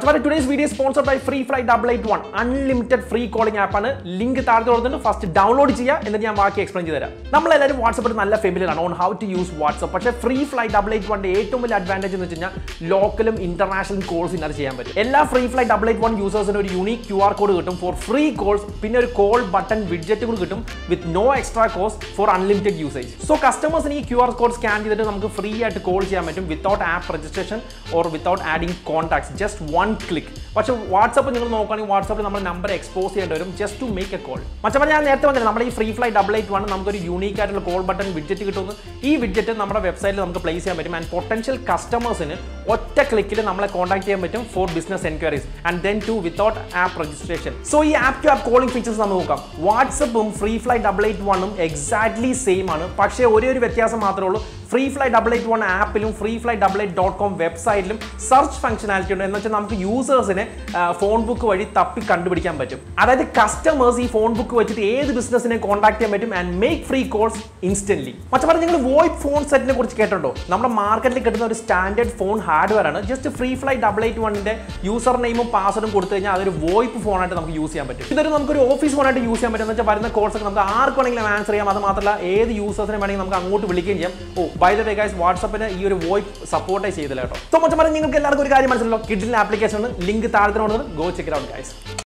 മറ്റേ today's video sponsored by free fly double eight one unlimited free calling ആപ്പാണ് link താഴെ കൊടുത്തിട്ട് first download ചെയ്യുക എന്നിട്ട് ഞാൻ ബാക്കി എക്സ്പ്ലെയിൻ ചെയ്ത് തരാം നമ്മളെല്ലാവരും വാട്സപ്പിൽ നല്ല ഫെമിലിയർ ആണ് on how to use WhatsApp പക്ഷേ ഫ്രീ ഫ്ലൈ ഡബിൾ എയ്റ്റ് വണ്ണിന്റെ ഏറ്റവും വലിയ അഡ്വാൻറ്റേജ് എന്ന് വെച്ച് കഴിഞ്ഞാൽ ലോക്കലും ഇന്റർനാഷണൽ കോൾസ് ഇതിനകത്ത് ചെയ്യാൻ പറ്റും എല്ലാ free fly double eight one യൂസേഴ്സിന് ഒരു യൂണീക് ക്യു ആർ കോഡ് കിട്ടും ഫോർ ഫ്രീ കോൾസ് പിന്നെ ഒരു കോൾ ബട്ടൺ വിഡ്ജറ്റ് കൂടി കിട്ടും with no extra cost for unlimited usage so കസ്റ്റമേഴ്സിന് ഈ ക്യു ആർ കോഡ് സ്കാൻ ചെയ്തിട്ട് നമുക്ക് ഫ്രീ ആയിട്ട് കോൾ ചെയ്യാൻ പറ്റും without app registration or without adding contacts just one click പക്ഷേ വാട്സപ്പ് നിങ്ങൾ നോക്കുകയാണെങ്കിൽ വാട്സപ്പിൽ നമ്മൾ നമ്പർ എക്സ്പോസ് ചെയ്യേണ്ടി വരും just to make a call മച്ചപ്പോൾ ഞാൻ നേരത്തെ പറഞ്ഞില്ല നമ്മുടെ ഈ free fly double eight one നമുക്കൊരു യൂണീക്ക് ആയിട്ടുള്ള കോൾ ബട്ടൺ വിഡ്ജറ്റ് കിട്ടുന്നു ഈ വിഡ്ജറ്റ് നമ്മുടെ വെബ്സൈറ്റിൽ നമുക്ക് പ്ലേസ് ചെയ്യാൻ പറ്റും ആൻഡ് പൊട്ടൻഷ്യൽ കസ്റ്റമേഴ്സിന് ഒറ്റ ക്ലിക്കിൽ നമ്മളെ കോൺടാക്ട് ചെയ്യാൻ പറ്റും for business enquiries and then to without app registration so ഈ app to app calling features നമുക്ക് നോക്കാം വാട്സപ്പും ഫ്രീ ഫ്ലൈ ഡബിൾ എയ്റ്റ് വണ്ണും എക്സാക്ട്ലി സെയിം ആണ് പക്ഷേ ഒരേ ഒരു വ്യത്യാസം മാത്രമേ ഉള്ളൂ free fly double eight one ആപ്പിലും free fly double eight dot com വെബ്സൈറ്റിലും സെർച്ച് ഫംഗ്ഷനാലിറ്റി ഉണ്ട് എന്ന് വെച്ചാൽ നമുക്ക് യൂസേഴ്സിനെ ഫോൺ ബുക്ക് വഴി തപ്പി കണ്ടുപിടിക്കാൻ പറ്റും അതായത് കസ്റ്റമേഴ്സ് ഈ ഫോൺ ബുക്ക് വെച്ചിട്ട് ഏത് ബിസിനസ്സിനെ കോൺടാക്ട് ചെയ്യാൻ പറ്റും and make free calls instantly മറ്റു പറഞ്ഞാൽ നിങ്ങൾ വോയിപ്പ് ഫോൺ സെറ്റിനെ കുറിച്ച് കേട്ടോ നമ്മുടെ മാർക്കറ്റിൽ കിട്ടുന്ന ഒരു സ്റ്റാൻഡേർഡ് ഫോൺ ഹാർഡ്വെയർ ആണ് just free fly double eight വണ്ണിന്റെ യൂസർ നെയിമും പാസ്വേഡും കൊടുത്തു കഴിഞ്ഞാൽ അതൊരു വോയിപ്പ് ഫോണായിട്ട് നമുക്ക് യൂസ് ചെയ്യാൻ പറ്റും ഇതൊരു നമുക്കൊരു ഓഫീസ് ഫോണായിട്ട് യൂസ് ചെയ്യാൻ പറ്റും എന്ന് വെച്ചാൽ വരുന്ന കോൾസ് ഒക്കെ നമുക്ക് ആർക്ക് വേണമെങ്കിലും ആൻസർ ചെയ്യാം അത് മാത്രമല്ല ഏത് യൂസേഴ്സിനെ വേണമെങ്കിൽ നമുക്ക് അങ്ങോട്ട് വിളിക്കുകയും ചെയ്യാം oh by the way guys വാട്സപ്പിന് ഈ ഒരു വോയിപ്പ് സപ്പോർട്ടേ ചെയ്തില്ല കേട്ടോ സോ മച്ചമാരെ നിങ്ങൾക്ക് എല്ലാവർക്കും ഒരു കാര്യം മനസ്സിലല്ലോ കിഡിലിന് ആപ്ലിക്കേഷൻ ലിങ്ക് താഴത്തിന് ഗോ ചെക്ക് ഔട്ട് ഗൈസ്